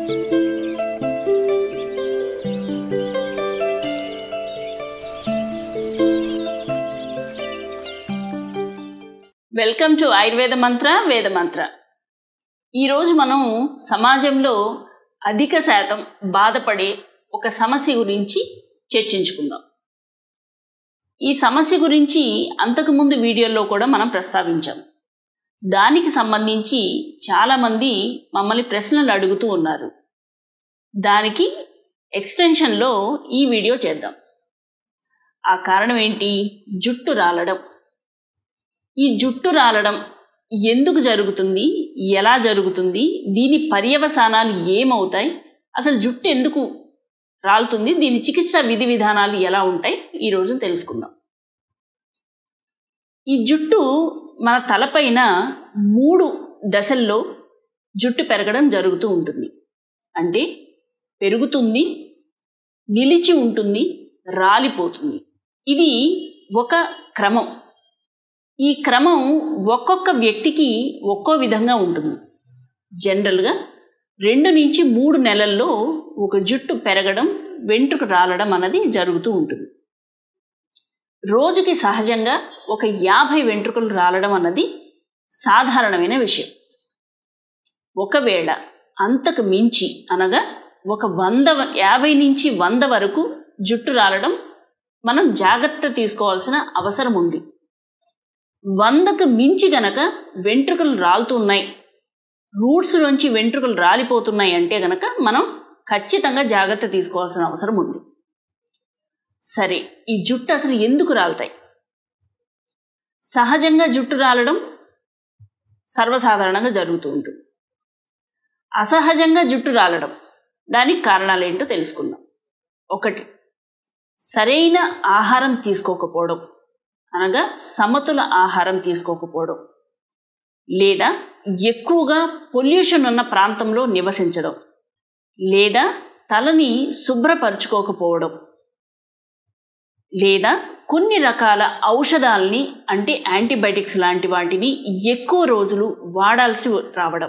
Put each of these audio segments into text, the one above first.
welcome to Ayurveda మంత్ర వేద మంత్ర ఈరోజు మనం సమాజంలో అధిక శాతం బాధపడే ఒక సమస్య గురించి చర్చించుకుందాం ఈ సమస్య గురించి అంతకుముందు వీడియోలో కూడా మనం ప్రస్తావించాం దానికి సంబంధించి చాలామంది మమ్మల్ని ప్రశ్నలు అడుగుతూ ఉన్నారు దానికి ఎక్స్టెన్షన్లో ఈ వీడియో చేద్దాం ఆ కారణం ఏంటి జుట్టు రాలడం ఈ జుట్టు రాలడం ఎందుకు జరుగుతుంది ఎలా జరుగుతుంది దీని పర్యవసానాలు ఏమవుతాయి అసలు జుట్టు ఎందుకు రాలుతుంది దీని చికిత్స విధి విధానాలు ఎలా ఉంటాయి ఈరోజు తెలుసుకుందాం ఈ జుట్టు మన తలపైన మూడు దశల్లో జుట్టు పెరగడం జరుగుతూ ఉంటుంది అంటే పెరుగుతుంది నిలిచి ఉంటుంది రాలిపోతుంది ఇది ఒక క్రమం ఈ క్రమం ఒక్కొక్క వ్యక్తికి ఒక్కో విధంగా ఉంటుంది జనరల్గా రెండు నుంచి మూడు నెలల్లో ఒక జుట్టు పెరగడం వెంట్రుక రాలడం అన్నది జరుగుతూ ఉంటుంది రోజుకి సహజంగా ఒక యాభై వెంట్రుకలు రాలడం అన్నది సాధారణమైన విషయం ఒకవేళ అంతకు మించి అనగా ఒక వంద యాభై నుంచి వంద వరకు జుట్టు రాలడం మనం జాగ్రత్త తీసుకోవాల్సిన అవసరం ఉంది వందకు మించి గనక వెంట్రుకలు రాలుతున్నాయి రూట్స్ నుంచి వెంట్రుకలు రాలిపోతున్నాయి అంటే గనక మనం ఖచ్చితంగా జాగ్రత్త తీసుకోవాల్సిన అవసరం ఉంది సరే ఈ జుట్టు అసలు ఎందుకు రాలుతాయి సహజంగా జుట్టు రాలడం సర్వసాధారణంగా జరుగుతూ ఉంటుంది అసహజంగా జుట్టు రాలడం దానికి కారణాలు ఏంటో తెలుసుకుందాం ఒకటి సరైన ఆహారం తీసుకోకపోవడం అనగా సమతుల ఆహారం తీసుకోకపోవడం లేదా ఎక్కువగా పొల్యూషన్ ఉన్న ప్రాంతంలో నివసించడం లేదా తలని శుభ్రపరచుకోకపోవడం లేదా కొన్ని రకాల ఔషధాలని అంటే యాంటీబయాటిక్స్ లాంటి వాటిని ఎక్కువ రోజులు వాడాల్సి రావడం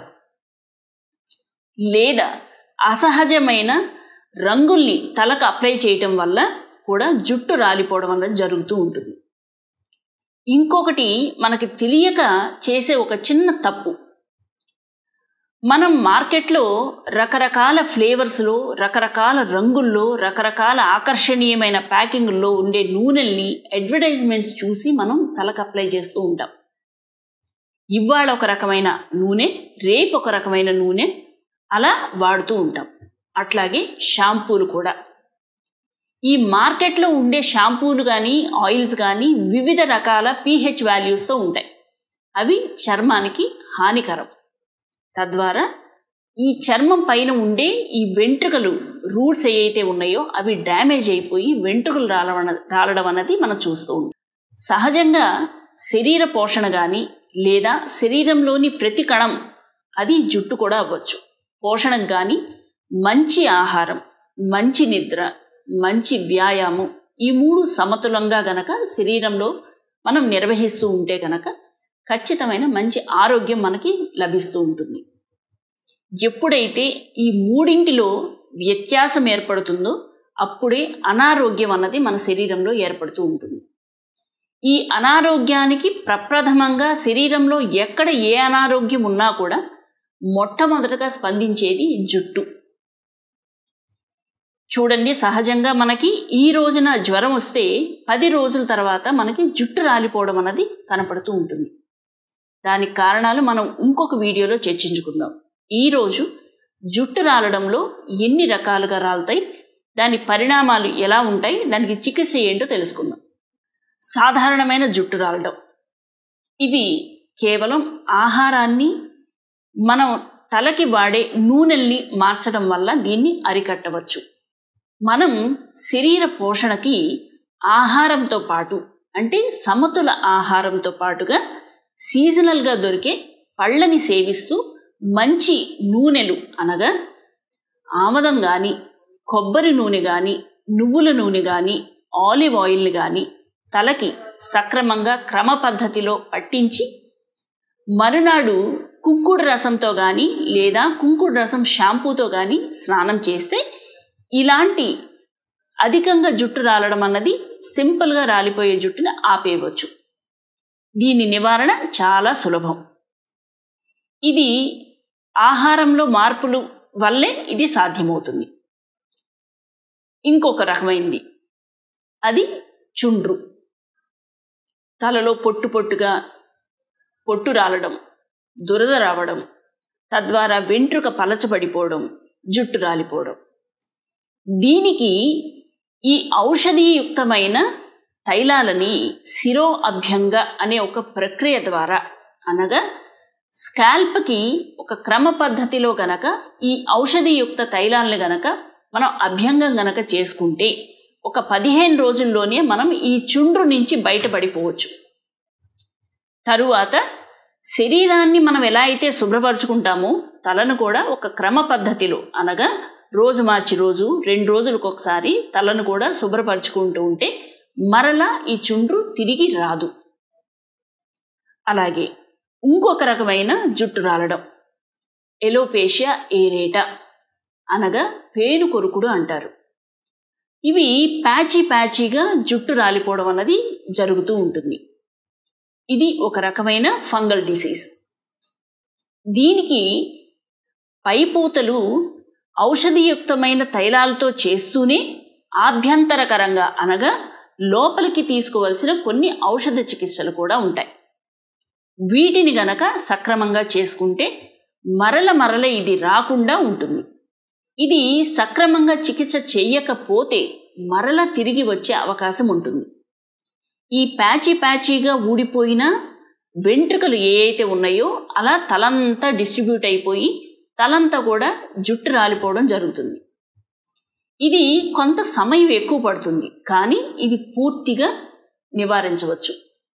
లేదా అసహజమైన రంగుల్ని తలకు అప్లై చేయటం వల్ల కూడా జుట్టు రాలిపోవడం అన్నది జరుగుతూ ఉంటుంది ఇంకొకటి మనకి తెలియక చేసే ఒక చిన్న తప్పు మనం మార్కెట్లో రకరకాల ఫ్లేవర్స్లో రకరకాల రంగుల్లో రకరకాల ఆకర్షణీయమైన ప్యాకింగ్లో ఉండే నూనెల్ని అడ్వర్టైజ్మెంట్స్ చూసి మనం తలకు అప్లై చేస్తూ ఉంటాం ఇవాళ ఒక రకమైన నూనె రేపు ఒక రకమైన నూనె అలా వాడుతూ ఉంటాం అట్లాగే షాంపూలు కూడా ఈ మార్కెట్లో ఉండే షాంపూలు కానీ ఆయిల్స్ కానీ వివిధ రకాల పీహెచ్ వాల్యూస్తో ఉంటాయి అవి చర్మానికి హానికరం తద్వారా ఈ చర్మం పైన ఉండే ఈ వెంట్రుకలు రూట్స్ ఏవైతే ఉన్నాయో అవి డ్యామేజ్ అయిపోయి వెంట్రుకలు రాలడం రాలడం అన్నది మనం చూస్తూ ఉంటాం సహజంగా శరీర పోషణ కానీ లేదా శరీరంలోని ప్రతి కణం అది జుట్టు కూడా అవ్వచ్చు పోషణకు కానీ మంచి ఆహారం మంచి నిద్ర మంచి వ్యాయామం ఈ మూడు సమతులంగా గనక శరీరంలో మనం నిర్వహిస్తూ ఉంటే గనక ఖచ్చితమైన మంచి ఆరోగ్యం మనకి లభిస్తూ ఉంటుంది ఎప్పుడైతే ఈ మూడింటిలో వ్యత్యాసం ఏర్పడుతుందో అప్పుడే అనారోగ్యం అన్నది మన శరీరంలో ఏర్పడుతూ ఉంటుంది ఈ అనారోగ్యానికి ప్రప్రథమంగా శరీరంలో ఎక్కడ ఏ అనారోగ్యం ఉన్నా కూడా మొట్టమొదటగా స్పందించేది జుట్టు చూడండి సహజంగా మనకి ఈ రోజున జ్వరం వస్తే పది రోజుల తర్వాత మనకి జుట్టు రాలిపోవడం అన్నది కనపడుతూ ఉంటుంది దానికి కారణాలు మనం ఇంకొక వీడియోలో చర్చించుకుందాం ఈరోజు జుట్టు రాలడంలో ఎన్ని రకాలుగా రాలుతాయి దాని పరిణామాలు ఎలా ఉంటాయి దానికి చికిత్స ఏంటో తెలుసుకుందాం సాధారణమైన జుట్టు రాలడం ఇది కేవలం ఆహారాన్ని మనం తలకి వాడే నూనెల్ని మార్చడం వల్ల దీన్ని అరికట్టవచ్చు మనం శరీర పోషణకి ఆహారంతో పాటు అంటే సమతుల ఆహారంతో పాటుగా సీజనల్గా దొరికే పళ్ళని సేవిస్తూ మంచి నూనెలు అనగా ఆమదం కానీ కొబ్బరి నూనె కానీ నువ్వుల నూనె కానీ ఆలివ్ ఆయిల్ని కానీ తలకి సక్రమంగా క్రమ పద్ధతిలో పట్టించి మరునాడు కుంకుడు రసంతో కానీ లేదా కుంకుడు రసం షాంపూతో కానీ స్నానం చేస్తే ఇలాంటి అధికంగా జుట్టు రాలడం అన్నది సింపుల్గా రాలిపోయే జుట్టుని ఆపేయవచ్చు దీని నివారణ చాలా సులభం ఇది ఆహారంలో మార్పులు వల్లే ఇది సాధ్యమవుతుంది ఇంకొక రకమైంది అది చుండ్రు తలలో పొట్టు పొట్టుగా పొట్టు రాలడం దురద రావడం తద్వారా వెంట్రుక పలచబడిపోవడం జుట్టు రాలిపోవడం దీనికి ఈ ఔషధీయుక్తమైన తైలాలని శిరో అభ్యంగ అనే ఒక ప్రక్రియ ద్వారా అనగా స్కాల్ప్కి ఒక క్రమ పద్ధతిలో గనక ఈ ఔషధియుక్త తైలాలను గనక మనం అభ్యంగం గనక చేసుకుంటే ఒక పదిహేను రోజుల్లోనే మనం ఈ చుండ్రు నుంచి బయటపడిపోవచ్చు తరువాత శరీరాన్ని మనం ఎలా అయితే శుభ్రపరచుకుంటామో తలను కూడా ఒక క్రమ పద్ధతిలో అనగా రోజు మార్చి రోజు రెండు రోజులకు ఒకసారి తలను కూడా శుభ్రపరచుకుంటూ ఉంటే మరలా ఈ చుండ్రు తిరిగి రాదు అలాగే ఇంకొక రకమైన జుట్టు రాలడం ఎలోపేషియా ఏరేటా అనగా పేను కొరుకుడు అంటారు ఇవి ప్యాచీ ప్యాచీగా జుట్టు రాలిపోవడం అన్నది జరుగుతూ ఉంటుంది ఇది ఒక రకమైన ఫంగల్ డిసీజ్ దీనికి పైపూతలు ఔషధియుక్తమైన తైలాలతో చేస్తూనే ఆభ్యంతరకరంగా అనగా లోపలికి తీసుకోవలసిన కొన్ని ఔషధ చికిత్సలు కూడా ఉంటాయి వీటిని గనక సక్రమంగా చేసుకుంటే మరల మరల ఇది రాకుండా ఉంటుంది ఇది సక్రమంగా చికిత్స చేయకపోతే మరల తిరిగి వచ్చే అవకాశం ఉంటుంది ఈ ప్యాచీ ప్యాచీగా ఊడిపోయిన వెంట్రుకలు ఏ అయితే ఉన్నాయో అలా తలంతా డిస్ట్రిబ్యూట్ అయిపోయి తలంతా కూడా జుట్టు రాలిపోవడం జరుగుతుంది ఇది కొంత సమయం ఎక్కువ పడుతుంది కానీ ఇది పూర్తిగా నివారించవచ్చు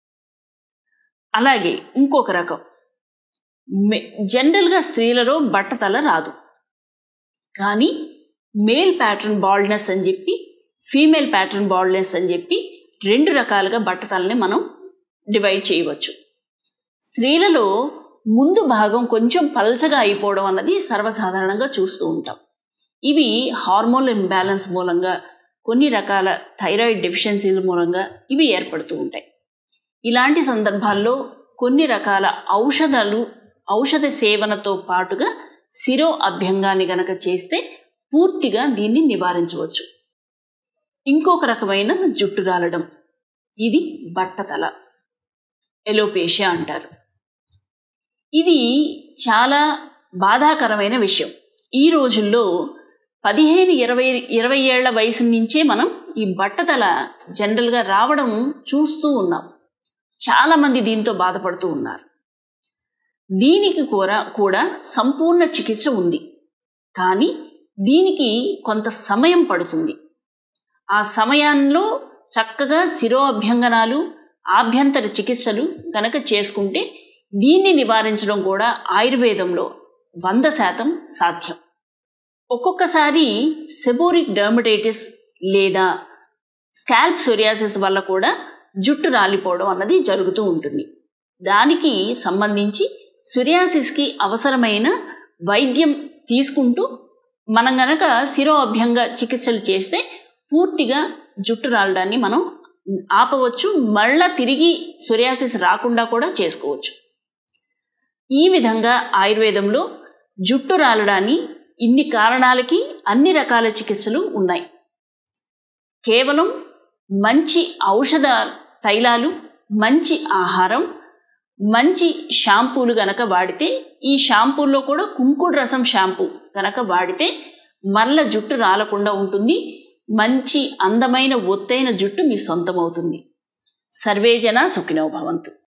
అలాగే ఇంకొక రకం జనరల్గా స్త్రీలలో బట్టతల రాదు కానీ మేల్ ప్యాటర్న్ బాల్డ్నెస్ అని చెప్పి ఫీమేల్ ప్యాటర్న్ బాల్డ్నెస్ అని చెప్పి రెండు రకాలుగా బట్టతలని మనం డివైడ్ చేయవచ్చు స్త్రీలలో ముందు భాగం కొంచెం పల్చగా అయిపోవడం అన్నది సర్వసాధారణంగా చూస్తూ ఉంటాం ఇవి హార్మోన్ ఇంబ్యాలెన్స్ మూలంగా కొన్ని రకాల థైరాయిడ్ డెఫిషియన్సీల మూలంగా ఇవి ఏర్పడుతూ ఉంటాయి ఇలాంటి సందర్భాల్లో కొన్ని రకాల ఔషధాలు ఔషధ సేవనతో పాటుగా శిరో అభ్యంగాన్ని గనక చేస్తే పూర్తిగా దీన్ని నివారించవచ్చు ఇంకొక రకమైన జుట్టు రాలడం ఇది బట్టతల ఎలోపేషియా అంటారు ఇది చాలా బాధాకరమైన విషయం ఈ రోజుల్లో పదిహేను ఇరవై ఇరవై ఏళ్ల వయసు నుంచే మనం ఈ బట్టతల జనరల్గా రావడం చూస్తూ ఉన్నాం చాలామంది దీంతో బాధపడుతూ ఉన్నారు దీనికి కూడా కూడా సంపూర్ణ చికిత్స ఉంది కానీ దీనికి కొంత సమయం పడుతుంది ఆ సమయంలో చక్కగా శిరో అభ్యంగనాలు ఆభ్యంతర చికిత్సలు కనుక చేసుకుంటే దీన్ని నివారించడం కూడా ఆయుర్వేదంలో వంద శాతం సాధ్యం ఒక్కొక్కసారి సెబోరిక్ డర్మటైటిస్ లేదా స్కాల్ప్ సొరియాసిస్ వల్ల కూడా జుట్టు రాలిపోవడం అన్నది జరుగుతూ ఉంటుంది దానికి సంబంధించి సొరియాసిస్కి అవసరమైన వైద్యం తీసుకుంటూ మనం గనక శిరో అభ్యంగ చికిత్సలు చేస్తే పూర్తిగా జుట్టు రాలడాన్ని మనం ఆపవచ్చు మళ్ళా తిరిగి సొరియాసిస్ రాకుండా కూడా చేసుకోవచ్చు ఈ విధంగా ఆయుర్వేదంలో జుట్టు రాలడాన్ని ఇన్ని కారణాలకి అన్ని రకాల చికిత్సలు ఉన్నాయి కేవలం మంచి ఔషధ తైలాలు మంచి ఆహారం మంచి షాంపూలు గనక వాడితే ఈ షాంపూల్లో కూడా కుంకుడు రసం షాంపూ గనక వాడితే మరల జుట్టు రాలకుండా ఉంటుంది మంచి అందమైన ఒత్తైన జుట్టు మీ సొంతమవుతుంది సర్వేజన సుఖినో భవంతు